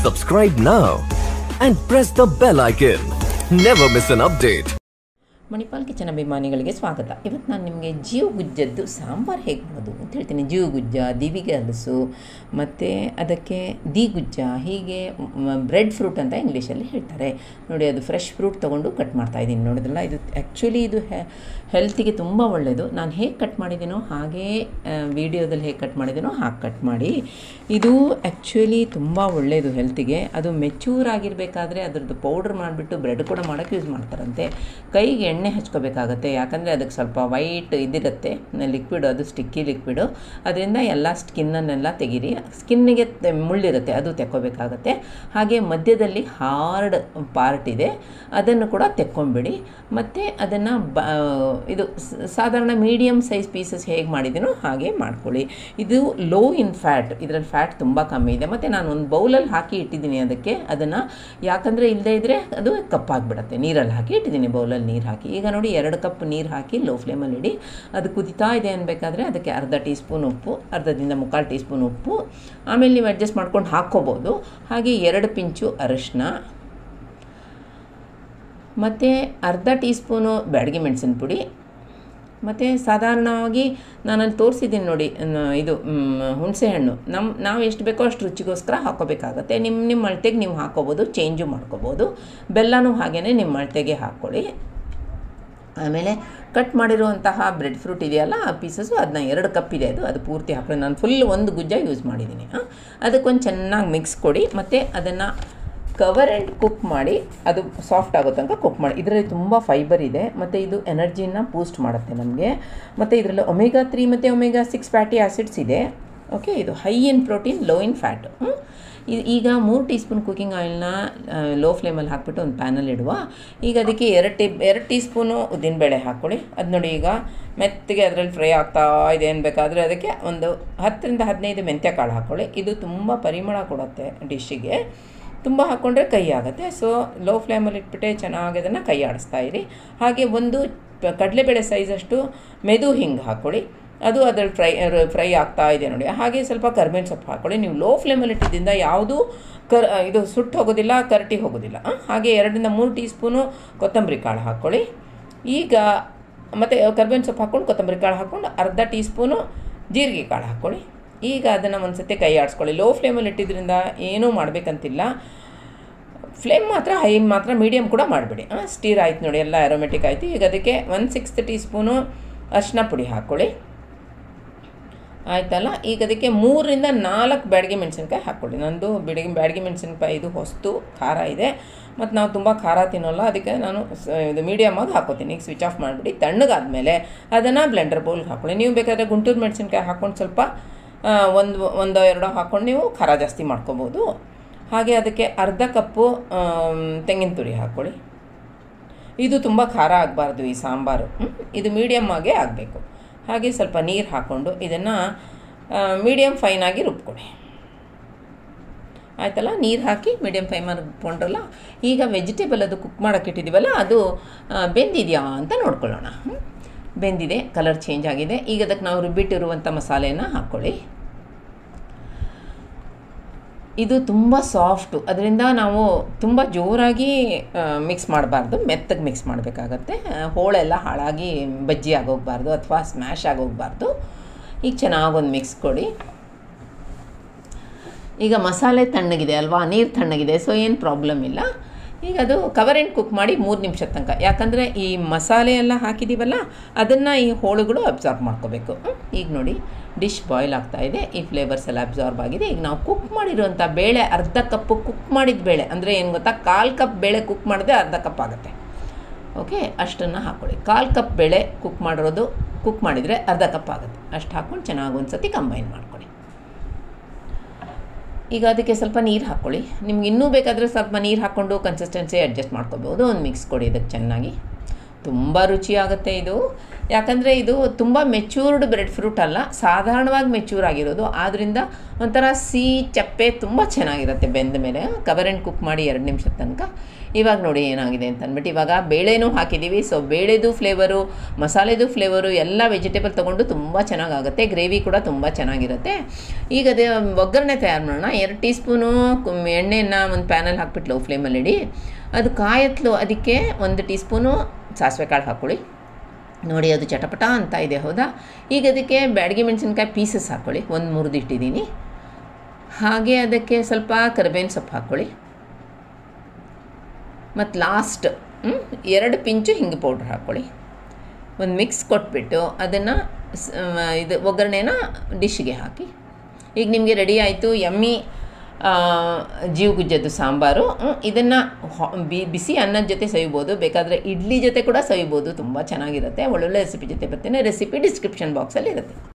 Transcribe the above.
Subscribe now and press the bell icon. Never miss an update. Manipal kitchen ಅಭಿಮಾನಿಗಳಿಗೆ ಸ್ವಾಗತ ಇವತ್ತು ನಾನು ನಿಮಗೆ ಜೀವ ಗುಜ್ಜದ್ದು ಸಾಂಬಾರು ಹೇಗೆ ಮಾಡೋದು ಅಂತ ಹೇಳ್ತೀನಿ ಜೀವ ಗುಜ್ಜ ದಿವಿಗೆ ಹಲಸು ಮತ್ತು ಅದಕ್ಕೆ ದಿ ಗುಜ್ಜ ಹೀಗೆ ಬ್ರೆಡ್ ಫ್ರೂಟ್ ಅಂತ ಇಂಗ್ಲೀಷಲ್ಲಿ ಹೇಳ್ತಾರೆ ನೋಡಿ ಅದು ಫ್ರೆಶ್ ಫ್ರೂಟ್ ತೊಗೊಂಡು ಕಟ್ ಮಾಡ್ತಾ ಇದ್ದೀನಿ ನೋಡಿದ್ರಲ್ಲ ಇದು ಆ್ಯಕ್ಚುಲಿ ಇದು ಹೆಲ್ತಿಗೆ ತುಂಬ ಒಳ್ಳೆಯದು ನಾನು ಹೇಗೆ ಕಟ್ ಮಾಡಿದ್ದೀನೋ ಹಾಗೇ ವಿಡಿಯೋದಲ್ಲಿ ಹೇಗೆ ಕಟ್ ಮಾಡಿದ್ದೀನೋ ಹಾಗೆ ಕಟ್ ಮಾಡಿ ಇದು ಆ್ಯಕ್ಚುಲಿ ತುಂಬ ಒಳ್ಳೆಯದು ಹೆಲ್ತಿಗೆ ಅದು ಮೆಚ್ಯೂರ್ ಆಗಿರಬೇಕಾದ್ರೆ ಅದರದ್ದು ಪೌಡ್ರ್ ಮಾಡಿಬಿಟ್ಟು ಬ್ರೆಡ್ ಕೂಡ ಮಾಡೋಕ್ಕೆ ಯೂಸ್ ಮಾಡ್ತಾರಂತೆ ಕೈಗೆ ಎಣ್ಣೆ ಹಚ್ಕೋಬೇಕಾಗತ್ತೆ ಯಾಕಂದರೆ ಅದಕ್ಕೆ ಸ್ವಲ್ಪ ವೈಟ್ ಇದಿರುತ್ತೆ ಲಿಕ್ವಿಡ್ ಅದು ಸ್ಟಿಕ್ಕಿ ಲಿಕ್ವಿಡು ಅದರಿಂದ ಎಲ್ಲ ಸ್ಕಿನ್ನನ್ನೆಲ್ಲ ತೆಗೀರಿ ಸ್ಕಿನ್ನಿಗೆ ಮುಳ್ಳಿರುತ್ತೆ ಅದು ತೆಕ್ಕೋಬೇಕಾಗತ್ತೆ ಹಾಗೆ ಮಧ್ಯದಲ್ಲಿ ಹಾರ್ಡ್ ಪಾರ್ಟ್ ಇದೆ ಅದನ್ನು ಕೂಡ ತೆಕ್ಕೊಂಬಿಡಿ ಮತ್ತು ಅದನ್ನು ಬ ಇದು ಸಾಧಾರಣ ಮೀಡಿಯಮ್ ಸೈಜ್ ಪೀಸಸ್ ಹೇಗೆ ಮಾಡಿದ್ದೀನೋ ಹಾಗೆ ಮಾಡ್ಕೊಳ್ಳಿ ಇದು ಲೋ ಇನ್ ಫ್ಯಾಟ್ ಇದರಲ್ಲಿ ಫ್ಯಾಟ್ ತುಂಬ ಕಮ್ಮಿ ಇದೆ ಮತ್ತು ನಾನು ಒಂದು ಬೌಲಲ್ಲಿ ಹಾಕಿ ಇಟ್ಟಿದ್ದೀನಿ ಅದಕ್ಕೆ ಅದನ್ನು ಯಾಕಂದರೆ ಇಲ್ಲದೇ ಇದ್ದರೆ ಅದು ಕಪ್ಪಾಗಿಬಿಡುತ್ತೆ ನೀರಲ್ಲಿ ಹಾಕಿ ಇಟ್ಟಿದ್ದೀನಿ ಬೌಲಲ್ಲಿ ನೀರು ಹಾಕಿ ಈಗ ನೋಡಿ ಎರಡು ಕಪ್ ನೀರು ಹಾಕಿ ಲೋ ಫ್ಲೇಮಲ್ಲಿ ಇಡಿ ಅದು ಕುದಿತಾ ಇದೆ ಅನ್ಬೇಕಾದ್ರೆ ಅದಕ್ಕೆ ಅರ್ಧ ಟೀ ಸ್ಪೂನ್ ಉಪ್ಪು ಅರ್ಧದಿಂದ ಮುಕ್ಕಾಲು ಟೀ ಸ್ಪೂನ್ ಉಪ್ಪು ಆಮೇಲೆ ನೀವು ಅಡ್ಜಸ್ಟ್ ಮಾಡ್ಕೊಂಡು ಹಾಕ್ಕೋಬೋದು ಹಾಗೆ ಎರಡು ಪಿಂಚು ಅರಿಶಿನ ಮತ್ತು ಅರ್ಧ ಟೀ ಸ್ಪೂನು ಬ್ಯಾಡಗಿ ಮೆಣಸಿನ ಪುಡಿ ಮತ್ತು ಸಾಧಾರಣವಾಗಿ ನಾನಲ್ಲಿ ತೋರಿಸಿದ್ದೀನಿ ನೋಡಿ ಇದು ಹುಣಸೆ ಹಣ್ಣು ನಮ್ಮ ನಾವು ಎಷ್ಟು ಬೇಕೋ ಅಷ್ಟು ರುಚಿಗೋಸ್ಕರ ಹಾಕೋಬೇಕಾಗತ್ತೆ ನಿಮ್ಮ ನಿಮ್ಮ ಅಳತೆಗೆ ನೀವು ಹಾಕೋಬೋದು ಚೇಂಜು ಮಾಡ್ಕೋಬೋದು ಬೆಲ್ಲನೂ ಹಾಗೆಯೇ ನಿಮ್ಮ ಅಳತೆಗೆ ಹಾಕ್ಕೊಳ್ಳಿ ಆಮೇಲೆ ಕಟ್ ಮಾಡಿರುವಂತಹ ಬ್ರೆಡ್ ಫ್ರೂಟ್ ಇದೆಯಲ್ಲ ಆ ಪೀಸಸ್ಸು ಅದನ್ನ ಎರಡು ಕಪ್ ಇದೆ ಅದು ಅದು ಪೂರ್ತಿ ಹಾಕೊಳ್ಳಿ ನಾನು ಫುಲ್ ಒಂದು ಗುಜ್ಜ ಯೂಸ್ ಮಾಡಿದ್ದೀನಿ ಅದಕ್ಕೊಂದು ಚೆನ್ನಾಗಿ ಮಿಕ್ಸ್ ಕೊಡಿ ಮತ್ತು ಅದನ್ನು ಕವರ್ ಆ್ಯಂಡ್ ಕುಕ್ ಮಾಡಿ ಅದು ಸಾಫ್ಟ್ ಆಗೋ ತನಕ ಕುಕ್ ಮಾಡಿ ಇದರಲ್ಲಿ ತುಂಬ ಫೈಬರ್ ಇದೆ ಮತ್ತು ಇದು ಎನರ್ಜಿನ ಬೂಸ್ಟ್ ಮಾಡುತ್ತೆ ನಮಗೆ ಮತ್ತು ಇದರಲ್ಲಿ ಒಮೆಗಾ ತ್ರೀ ಮತ್ತು ಒಮೆಗಾ ಸಿಕ್ಸ್ ಫ್ಯಾಟಿ ಆ್ಯಸಿಡ್ಸ್ ಇದೆ ಓಕೆ ಇದು high in protein low in fat ಈಗ ಮೂರು ಟೀ ಸ್ಪೂನ್ ಕುಕ್ಕಿಂಗ್ ಆಯಿಲ್ನ ಲೋ ಫ್ಲೇಮಲ್ಲಿ ಹಾಕ್ಬಿಟ್ಟು ಒಂದು ಪ್ಯಾನಲ್ಲಿ ಇಡುವ ಈಗ ಅದಕ್ಕೆ ಎರಡು ಟೀ ಎರಡು ಟೀ ಸ್ಪೂನು ಉದ್ದಿನಬೇಳೆ ಹಾಕ್ಕೊಳ್ಳಿ ಅದು ನೋಡಿ ಈಗ ಮೆತ್ತಗೆ ಅದರಲ್ಲಿ ಫ್ರೈ ಆಗ್ತಾ ಇದೆ ಅನ್ಬೇಕಾದ್ರೆ ಅದಕ್ಕೆ ಒಂದು ಹತ್ತರಿಂದ ಹದಿನೈದು ಮೆಂತ್ಯ ಕಾಳು ಹಾಕ್ಕೊಳ್ಳಿ ಇದು ತುಂಬ ಪರಿಮಳ ಕೊಡುತ್ತೆ ಡಿಶ್ಶಿಗೆ ತುಂಬ ಹಾಕ್ಕೊಂಡ್ರೆ ಕೈ ಆಗುತ್ತೆ ಸೊ ಲೋ ಫ್ಲೇಮಲ್ಲಿ ಇಟ್ಬಿಟ್ಟೆ ಚೆನ್ನಾಗಿ ಅದನ್ನು ಕೈ ಆಡಿಸ್ತಾ ಇರಿ ಹಾಗೆ ಒಂದು ಕಡಲೆಬೇಳೆ ಸೈಜಷ್ಟು ಮೆದು ಹಿಂಗೆ ಹಾಕ್ಕೊಳ್ಳಿ ಅದು ಅದ್ರಲ್ಲಿ ಫ್ರೈ ಫ್ರೈ ಆಗ್ತಾ ಇದೆ ನೋಡಿ ಹಾಗೆ ಸ್ವಲ್ಪ ಕರ್ಬೇವಿನ ಸೊಪ್ಪು ಹಾಕ್ಕೊಳ್ಳಿ ನೀವು ಲೋ ಫ್ಲೇಮಲ್ಲಿ ಇಟ್ಟಿದ್ದರಿಂದ ಯಾವುದೂ ಕರ್ ಇದು ಸುಟ್ಟು ಹೋಗೋದಿಲ್ಲ ಕರಟಿ ಹೋಗೋದಿಲ್ಲ ಹಾಗೆ ಎರಡರಿಂದ ಮೂರು ಟೀ ಸ್ಪೂನು ಕೊತ್ತಂಬರಿ ಕಾಳು ಹಾಕ್ಕೊಳ್ಳಿ ಈಗ ಮತ್ತು ಕರ್ಬೇವಿನ ಸೊಪ್ಪು ಹಾಕ್ಕೊಂಡು ಕೊತ್ತಂಬರಿ ಕಾಳು ಹಾಕ್ಕೊಂಡು ಅರ್ಧ ಟೀ ಸ್ಪೂನು ಜೀರಿಗೆ ಕಾಳು ಹಾಕ್ಕೊಳ್ಳಿ ಈಗ ಅದನ್ನು ಒಂದು ಸತಿ ಕೈ ಆಡಿಸ್ಕೊಳ್ಳಿ ಲೋ ಫ್ಲೇಮಲ್ಲಿ ಇಟ್ಟಿದ್ದರಿಂದ ಏನೂ ಮಾಡಬೇಕಂತಿಲ್ಲ ಫ್ಲೇಮ್ ಮಾತ್ರ ಹೈ ಮಾತ್ರ ಮೀಡಿಯಮ್ ಕೂಡ ಮಾಡಿಬಿಡಿ ಸ್ಟೀರ್ ಆಯ್ತು ನೋಡಿ ಎಲ್ಲ ಆ್ಯರೋಮೆಟಿಕ್ ಆಯಿತು ಈಗ ಅದಕ್ಕೆ ಒನ್ ಸಿಕ್ಸ್ತ್ ಟೀ ಸ್ಪೂನು ಅರಿಶಿನ ಪುಡಿ ಹಾಕ್ಕೊಳ್ಳಿ ಆಯ್ತಲ್ಲ ಈಗ ಅದಕ್ಕೆ ಮೂರರಿಂದ ನಾಲ್ಕು ಬ್ಯಾಡಗಿ ಮೆಣಸಿನ್ಕಾಯಿ ಹಾಕ್ಕೊಳ್ಳಿ ನಂದು ಬಿಡಿಗೆ ಬ್ಯಾಡಗಿ ಮೆಣಸಿನ್ಕಾಯಿ ಇದು ಹೊಸ್ತು ಖಾರ ಇದೆ ಮತ್ತು ನಾವು ತುಂಬ ಖಾರ ತಿನ್ನೋಲ್ಲ ಅದಕ್ಕೆ ನಾನು ಇದು ಮೀಡಿಯಮಾಗಿ ಹಾಕೋತೀನಿ ಈಗ ಸ್ವಿಚ್ ಆಫ್ ಮಾಡಿಬಿಡಿ ತಣ್ಣಗಾದ್ಮೇಲೆ ಅದನ್ನು ಬ್ಲೆಂಡರ್ ಬೌಲ್ಗೆ ಹಾಕ್ಕೊಳ್ಳಿ ನೀವು ಬೇಕಾದರೆ ಗುಂಟೂರು ಮೆಣಸಿನ್ಕಾಯಿ ಹಾಕ್ಕೊಂಡು ಸ್ವಲ್ಪ ಒಂದು ಒಂದು ಎರಡೋ ಹಾಕ್ಕೊಂಡು ನೀವು ಖಾರ ಜಾಸ್ತಿ ಮಾಡ್ಕೋಬೋದು ಹಾಗೆ ಅದಕ್ಕೆ ಅರ್ಧ ಕಪ್ಪು ತೆಂಗಿನ ತುರಿ ಹಾಕ್ಕೊಳ್ಳಿ ಇದು ತುಂಬ ಖಾರ ಆಗಬಾರ್ದು ಈ ಸಾಂಬಾರು ಇದು ಮೀಡಿಯಮ್ ಆಗೇ ಆಗಬೇಕು ಹಾಗೆ ಸ್ವಲ್ಪ ನೀರು ಹಾಕ್ಕೊಂಡು ಇದನ್ನು ಮೀಡಿಯಮ್ ಫೈನಾಗಿ ರುಬ್ಕೊಳ್ಳಿ ಆಯ್ತಲ್ಲ ನೀರು ಹಾಕಿ ಮೀಡಿಯಮ್ ಫೈ ರುಬ್ಕೊಂಡ್ರಲ್ಲ ಈಗ ವೆಜಿಟೇಬಲ್ ಅದು ಕುಕ್ ಮಾಡೋಕೆ ಇಟ್ಟಿದ್ದೀವಲ್ಲ ಅದು ಬೆಂದಿದೆಯಾ ಅಂತ ನೋಡ್ಕೊಳ್ಳೋಣ ಬೆಂದಿದೆ ಕಲರ್ ಚೇಂಜ್ ಆಗಿದೆ ಈಗ ಅದಕ್ಕೆ ನಾವು ರುಬ್ಬಿಟ್ಟಿರುವಂಥ ಮಸಾಲೆಯನ್ನು ಹಾಕ್ಕೊಳ್ಳಿ ಇದು ತುಂಬ ಸಾಫ್ಟು ಅದರಿಂದ ನಾವು ತುಂಬ ಜೋರಾಗಿ ಮಿಕ್ಸ್ ಮಾಡಬಾರ್ದು ಮೆತ್ತಗೆ ಮಿಕ್ಸ್ ಮಾಡಬೇಕಾಗತ್ತೆ ಹೋಳೆಲ್ಲ ಹಾಳಾಗಿ ಬಜ್ಜಿ ಆಗೋಗಬಾರ್ದು ಅಥವಾ ಸ್ಮ್ಯಾಶ್ ಆಗೋಗಬಾರ್ದು ಈಗ ಚೆನ್ನಾಗೊಂದು ಮಿಕ್ಸ್ ಕೊಡಿ ಈಗ ಮಸಾಲೆ ತಣ್ಣಗಿದೆ ಅಲ್ವಾ ನೀರು ತಣ್ಣಗಿದೆ ಸೊ ಏನು ಪ್ರಾಬ್ಲಮ್ ಇಲ್ಲ ಈಗ ಅದು ಕವರ್ ಆ್ಯಂಡ್ ಕುಕ್ ಮಾಡಿ ಮೂರು ನಿಮಿಷದ ತನಕ ಯಾಕಂದರೆ ಈ ಮಸಾಲೆ ಎಲ್ಲ ಹಾಕಿದ್ದೀವಲ್ಲ ಅದನ್ನು ಈ ಹೋಳುಗಳು ಅಬ್ಸಾರ್ಬ್ ಮಾಡ್ಕೋಬೇಕು ಈಗ ನೋಡಿ ಡಿಶ್ ಬಾಯ್ಲ್ ಆಗ್ತಾ ಇದೆ ಈ ಫ್ಲೇವರ್ಸ್ ಎಲ್ಲ ಅಬ್ಸಾರ್ಬ್ ಆಗಿದೆ ಈಗ ನಾವು ಕುಕ್ ಮಾಡಿರುವಂಥ ಬೇಳೆ ಅರ್ಧ ಕಪ್ಪು ಕುಕ್ ಮಾಡಿದ ಬೇಳೆ ಅಂದರೆ ಏನು ಗೊತ್ತಾ ಕಾಲು ಕಪ್ ಬೇಳೆ ಕುಕ್ ಮಾಡಿದ್ರೆ ಅರ್ಧ ಕಪ್ ಆಗುತ್ತೆ ಓಕೆ ಅಷ್ಟನ್ನು ಹಾಕ್ಕೊಳ್ಳಿ ಕಾಲು ಕಪ್ ಬೇಳೆ ಕುಕ್ ಮಾಡಿರೋದು ಕುಕ್ ಮಾಡಿದರೆ ಅರ್ಧ ಕಪ್ ಆಗುತ್ತೆ ಅಷ್ಟು ಹಾಕ್ಕೊಂಡು ಚೆನ್ನಾಗಿ ಒಂದು ಸತಿ ಕಂಬೈನ್ ಮಾಡ್ಕೊಳ್ಳಿ ಈಗ ಅದಕ್ಕೆ ಸ್ವಲ್ಪ ನೀರು ಹಾಕ್ಕೊಳ್ಳಿ ನಿಮ್ಗೆ ಇನ್ನೂ ಬೇಕಾದರೆ ಸ್ವಲ್ಪ ನೀರು ಹಾಕ್ಕೊಂಡು ಕನ್ಸಿಸ್ಟೆನ್ಸಿ ಅಡ್ಜಸ್ಟ್ ಮಾಡ್ಕೋಬೋದು ಒಂದು ಮಿಕ್ಸ್ ಕೊಡಿ ಇದಕ್ಕೆ ಚೆನ್ನಾಗಿ ತುಂಬ ರುಚಿಯಾಗುತ್ತೆ ಇದು ಯಾಕಂದರೆ ಇದು ತುಂಬ ಮೆಚ್ಯೂರ್ಡ್ ಬ್ರೆಡ್ ಫ್ರೂಟ್ ಅಲ್ಲ ಸಾಧಾರಣವಾಗಿ ಮೆಚ್ಯೂರ್ ಆಗಿರೋದು ಆದ್ದರಿಂದ ಒಂಥರ ಸಿಹಿ ಚಪ್ಪೆ ತುಂಬ ಚೆನ್ನಾಗಿರುತ್ತೆ ಬೆಂದ ಮೇಲೆ ಕವರ್ ಆ್ಯಂಡ್ ಕುಕ್ ಮಾಡಿ ಎರಡು ನಿಮಿಷದ ತನಕ ಇವಾಗ ನೋಡಿ ಏನಾಗಿದೆ ಅಂತ ಅಂದ್ಬಿಟ್ಟು ಇವಾಗ ಬೇಳೆನೂ ಹಾಕಿದ್ದೀವಿ ಸೊ ಬೇಳೆದು ಫ್ಲೇವರು ಮಸಾಲೆದು ಫ್ಲೇವರು ಎಲ್ಲ ವೆಜಿಟೇಬಲ್ ತೊಗೊಂಡು ತುಂಬ ಚೆನ್ನಾಗಾಗುತ್ತೆ ಗ್ರೇವಿ ಕೂಡ ತುಂಬ ಚೆನ್ನಾಗಿರುತ್ತೆ ಈಗ ಅದೇ ಒಗ್ಗರಣೆ ತಯಾರು ಮಾಡೋಣ ಎರಡು ಟೀ ಸ್ಪೂನು ಎಣ್ಣೆಯನ್ನು ಒಂದು ಪ್ಯಾನಲ್ಲಿ ಹಾಕ್ಬಿಟ್ಟು ಲೋ ಫ್ಲೇಮಲ್ಲಿ ಇಡಿ ಅದು ಕಾಯತ್ಲು ಅದಕ್ಕೆ ಒಂದು ಟೀ ಸ್ಪೂನು ಸಾಸಿವೆ ಕಾಳು ಹಾಕ್ಕೊಳ್ಳಿ ನೋಡಿ ಅದು ಚಟಪಟ ಅಂತ ಇದೆ ಹೌದಾ ಈಗ ಅದಕ್ಕೆ ಬ್ಯಾಡಗಿ ಮೆಣಸಿನ್ಕಾಯಿ ಪೀಸಸ್ ಹಾಕ್ಕೊಳ್ಳಿ ಒಂದು ಮುರಿದಿಟ್ಟಿದ್ದೀನಿ ಹಾಗೆ ಅದಕ್ಕೆ ಸ್ವಲ್ಪ ಕರಿಬೇವಿನ ಸೊಪ್ಪು ಹಾಕ್ಕೊಳ್ಳಿ ಮತ್ತು ಲಾಸ್ಟ್ ಎರಡು ಪಿಂಚು ಹಿಂಗೆ ಪೌಡ್ರ್ ಹಾಕ್ಕೊಳ್ಳಿ ಒಂದು ಮಿಕ್ಸ್ ಕೊಟ್ಬಿಟ್ಟು ಅದನ್ನು ಇದು ಒಗ್ಗರಣೆನ ಡಿಶ್ಗೆ ಹಾಕಿ ಈಗ ನಿಮಗೆ ರೆಡಿ ಆಯಿತು ಎಮ್ಮಿ ಜೀವಗುಜ್ಜದ್ದು ಸಾಂಬಾರು ಇದನ್ನು ಬಿಸಿ ಅನ್ನದ ಜೊತೆ ಸವಿಬೋದು ಬೇಕಾದರೆ ಇಡ್ಲಿ ಜೊತೆ ಕೂಡ ಸವಿಬೋದು ತುಂಬ ಚೆನ್ನಾಗಿರುತ್ತೆ ಒಳ್ಳೊಳ್ಳೆ ರೆಸಿಪಿ ಜೊತೆ ಬರ್ತೀನಿ ರೆಸಿಪಿ ಡಿಸ್ಕ್ರಿಪ್ಷನ್ ಬಾಕ್ಸಲ್ಲಿ ಇರುತ್ತೆ